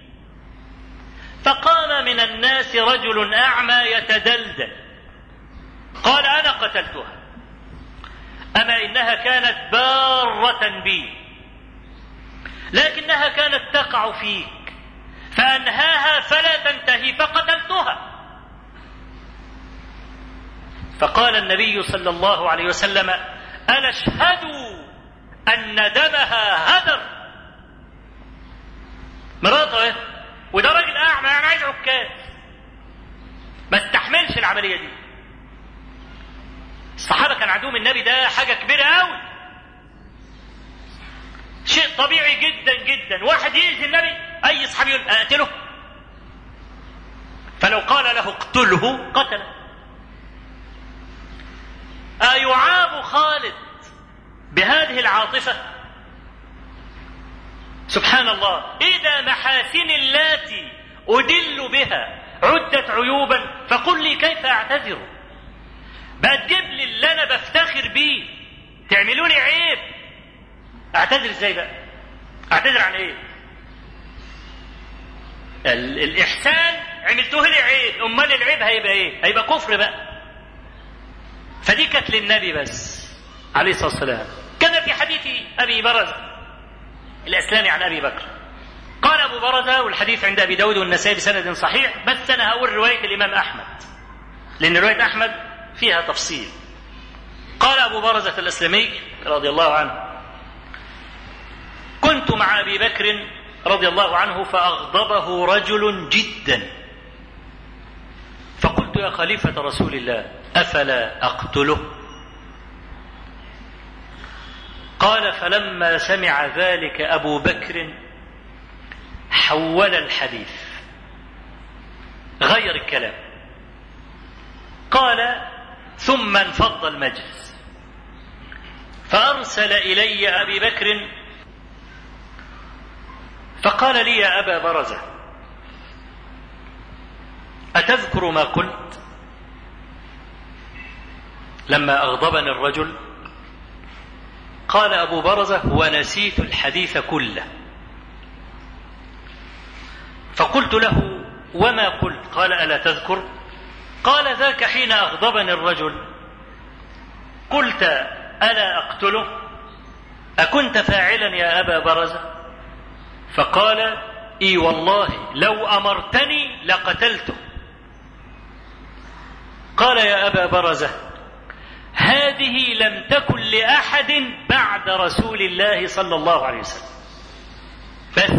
Speaker 3: فقام من الناس رجل أعمى يتدلدل قال أنا قتلتها أما إنها كانت بارة بي لكنها كانت تقع فيك فأنهاها فلا تنتهي فقتلتها فقال النبي صلى الله عليه وسلم ألا اشهدوا أن دمها هدر مراته ايه وده راجل أعمى يعني عايز عكاز ما استحملش العملية دي الصحابة كان عندهم النبي ده حاجة كبيرة قوي شيء طبيعي جدا جدا واحد يأذي النبي أي صحابي يقول أقتله فلو قال له اقتله قتله أيعاب خالد بهذه العاطفة سبحان الله إذا محاسن اللاتي أدل بها عدت عيوبا فقل لي كيف أعتذر بقى تجيب لي اللي أنا بفتخر بيه تعملوا لي عيب أعتذر إزاي بقى أعتذر عن إيه ال- الإحسان عملته لي عيب أمال العيب هيبقى إيه هيبقى كفر بقى فدي كانت للنبي بس عليه الصلاه والسلام كان في حديث ابي برزه الاسلامي عن ابي بكر قال ابو برزه والحديث عند ابي داود والنسائي بسند صحيح بس انا هقول روايه الامام احمد لان روايه احمد فيها تفصيل قال ابو برزه الاسلمي رضي الله عنه كنت مع ابي بكر رضي الله عنه فاغضبه رجل جدا فقلت يا خليفه رسول الله افلا اقتله قال فلما سمع ذلك ابو بكر حول الحديث غير الكلام قال ثم انفض المجلس فارسل الي ابي بكر فقال لي يا ابا برزه اتذكر ما قلت لما اغضبني الرجل قال ابو برزه ونسيت الحديث كله فقلت له وما قلت قال الا تذكر قال ذاك حين اغضبني الرجل قلت الا اقتله اكنت فاعلا يا ابا برزه فقال اي والله لو امرتني لقتلته قال يا ابا برزه هذه لم تكن لاحد بعد رسول الله صلى الله عليه وسلم بس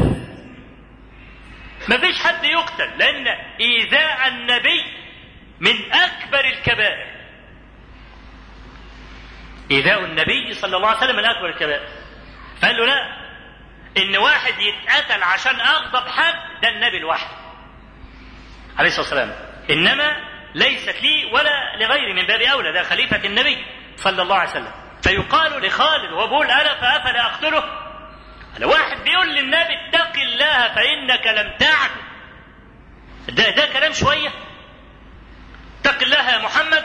Speaker 3: ما فيش حد يقتل لان ايذاء النبي من اكبر الكبائر ايذاء النبي صلى الله عليه وسلم من اكبر الكبائر فقال له لا ان واحد يتقتل عشان اغضب حد ده النبي لوحده عليه الصلاه والسلام انما ليست لي ولا لغيري من باب اولى ده خليفه النبي صلى الله عليه وسلم فيقال لخالد وهو بيقول الا فافلا اقتله لو واحد بيقول للنبي اتق الله فانك لم تعد ده ده كلام شويه اتق الله يا محمد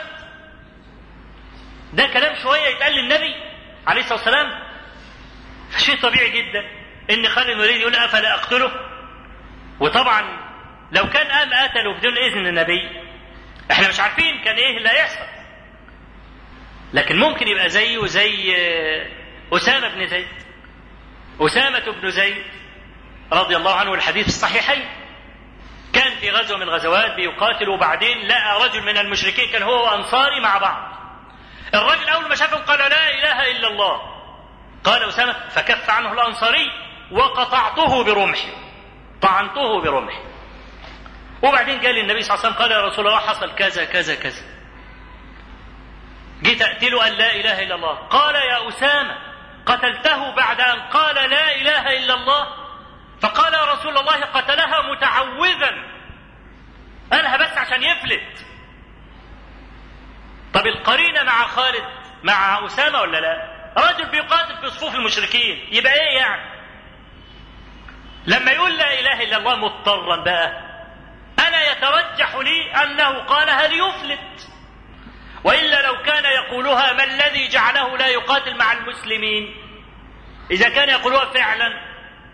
Speaker 3: ده كلام شويه يتقال للنبي عليه الصلاه والسلام شيء طبيعي جدا ان خالد يريد يقول افلا اقتله وطبعا لو كان قام قتله بدون اذن النبي احنا مش عارفين كان ايه اللي هيحصل لكن ممكن يبقى زيه زي اسامه بن زيد اسامه بن زيد رضي الله عنه الحديث الصحيحين كان في غزوه من الغزوات بيقاتل وبعدين لقى رجل من المشركين كان هو وانصاري مع بعض الرجل اول ما شافهم قال لا اله الا الله قال اسامه فكف عنه الانصاري وقطعته برمحي طعنته برمحي وبعدين قال النبي صلى الله عليه وسلم قال يا رسول الله حصل كذا كذا كذا جيت اقتله قال لا اله الا الله قال يا اسامه قتلته بعد ان قال لا اله إلا الله فقال يا رسول الله قتلها متعوذا قالها بس عشان يفلت طب القرينة مع خالد مع أسامة ولا لا رجل بيقاتل في صفوف المشركين يبقى ايه يعني لما يقول لا اله الا الله مضطرا بقى انا يترجح لي انه قالها ليفلت والا لو كان يقولها ما الذي جعله لا يقاتل مع المسلمين اذا كان يقولها فعلا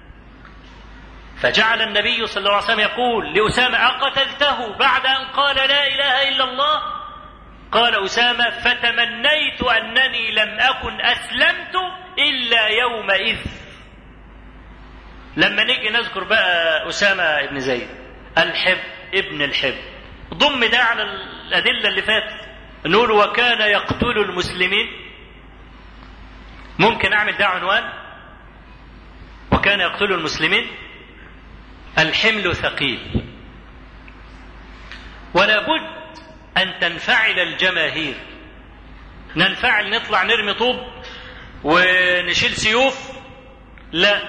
Speaker 3: فجعل النبي صلى الله عليه وسلم يقول لاسامه اقتلته بعد ان قال لا اله الا الله قال اسامه فتمنيت انني لم اكن اسلمت الا يومئذ لما نيجي نذكر بقى اسامه بن زيد الحب ابن الحب ضم ده على الادله اللي فاتت نقول وكان يقتل المسلمين ممكن اعمل ده عنوان وكان يقتل المسلمين الحمل ثقيل ولا بد ان تنفعل الجماهير ننفعل نطلع نرمي طوب ونشيل سيوف لا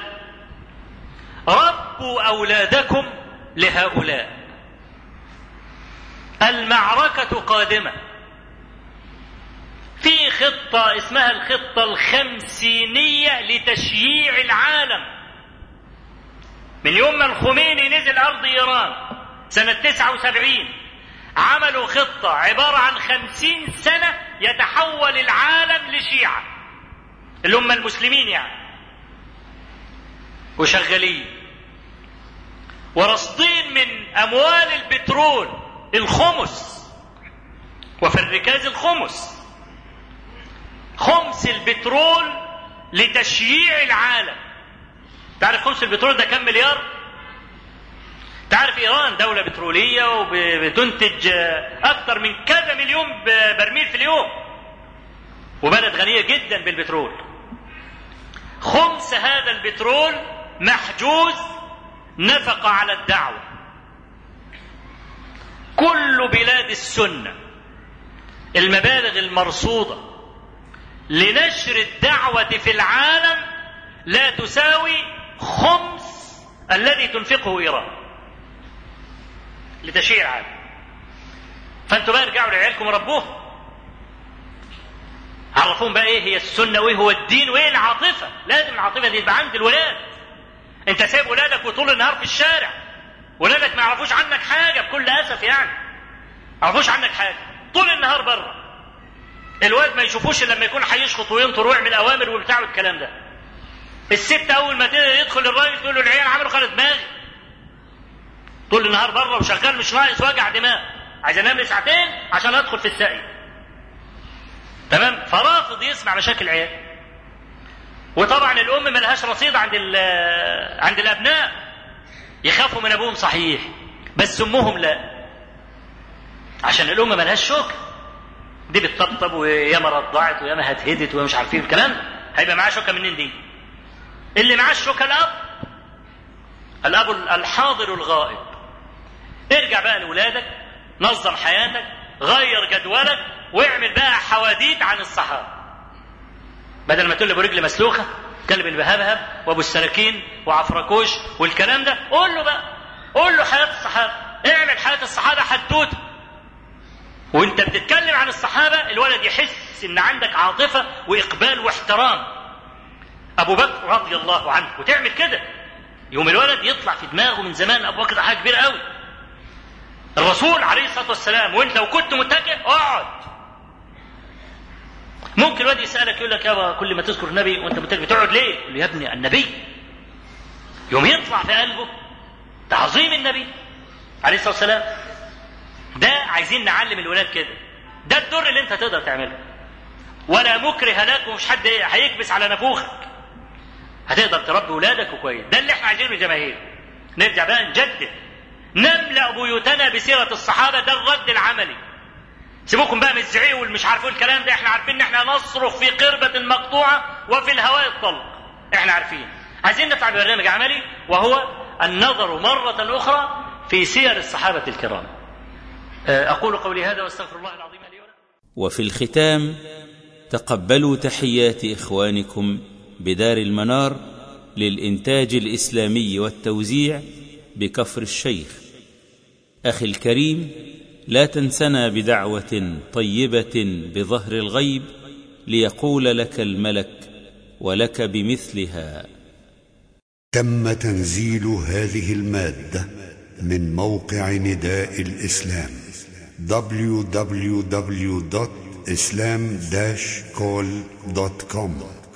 Speaker 3: ربوا اولادكم لهؤلاء المعركه قادمه في خطه اسمها الخطه الخمسينيه لتشييع العالم من يوم ما الخميني نزل ارض ايران سنه 79 عملوا خطه عباره عن خمسين سنه يتحول العالم لشيعه اللي هم المسلمين يعني وشغالين ورصدين من اموال البترول الخمس وفي الركاز الخمس خمس البترول لتشييع العالم تعرف خمس البترول ده كم مليار تعرف ايران دولة بترولية وبتنتج اكثر من كذا مليون برميل في اليوم وبلد غنية جدا بالبترول خمس هذا البترول محجوز نفق على الدعوة كل بلاد السنة المبالغ المرصودة لنشر الدعوة في العالم لا تساوي خمس الذي تنفقه إيران لتشييع العالم فانتوا بقى ارجعوا لعيالكم وربوهم عرفوهم بقى ايه هي السنه وايه هو الدين وايه العاطفه لازم العاطفه دي تبقى عند الولاد انت سايب ولادك وطول النهار في الشارع ولادك ما يعرفوش عنك حاجه بكل اسف يعني ما يعرفوش عنك حاجه طول النهار بره الواد ما يشوفوش لما يكون هيشخط وينطر ويعمل اوامر وبتاع والكلام ده الست اول ما يدخل الراجل تقول له العيال عملوا خالص دماغي طول النهار بره وشغال مش ناقص وجع دماغ عايز انام لي ساعتين عشان ادخل في السقي تمام فرافض يسمع مشاكل العيال وطبعا الام ملهاش رصيد عند عند الابناء يخافوا من ابوهم صحيح بس امهم لا عشان الام ملهاش شوك دي بتطبطب وياما رضعت وياما هتهدت ومش عارفين الكلام هيبقى معاه شوكه منين دي اللي معاه الشوكه الاب الاب الحاضر الغائب ارجع بقى لاولادك نظم حياتك غير جدولك واعمل بقى حواديت عن الصحابه بدل ما تقول لي ابو رجل مسلوخه كلب البهبهب وابو السراكين وعفركوش والكلام ده قول له بقى قول له حياه الصحابه اعمل حياه الصحابه حدوته وانت بتتكلم عن الصحابه الولد يحس ان عندك عاطفه واقبال واحترام ابو بكر رضي الله عنه وتعمل كده يوم الولد يطلع في دماغه من زمان ابو بكر حاجه كبيره قوي الرسول عليه الصلاه والسلام وانت لو كنت متكئ اقعد ممكن الواد يسالك يقول لك يابا كل ما تذكر النبي وانت متكئ بتقعد ليه؟ يقول له يا ابني النبي يوم يطلع في قلبه تعظيم النبي عليه الصلاه والسلام ده عايزين نعلم الولاد كده ده الدور اللي انت تقدر تعمله ولا مكره لك ومش حد هيكبس على نافوخك هتقدر تربي ولادك وكويس ده اللي احنا عايزينه من الجماهير نرجع بقى نجدد نملا بيوتنا بسيره الصحابه ده الرد العملي سيبوكم بقى من الزعيق والمش عارفين الكلام ده احنا عارفين ان احنا نصرخ في قربة مقطوعة وفي الهواء الطلق احنا عارفين عايزين نطلع ببرنامج عملي وهو النظر مرة أخرى في سير الصحابة الكرام أقول قولي هذا واستغفر الله العظيم لي ولكم
Speaker 1: وفي الختام تقبلوا تحيات إخوانكم بدار المنار للإنتاج الإسلامي والتوزيع بكفر الشيخ أخي الكريم لا تنسنا بدعوة طيبة بظهر الغيب ليقول لك الملك ولك بمثلها
Speaker 4: تم تنزيل هذه المادة من موقع نداء الإسلام www.islam-call.com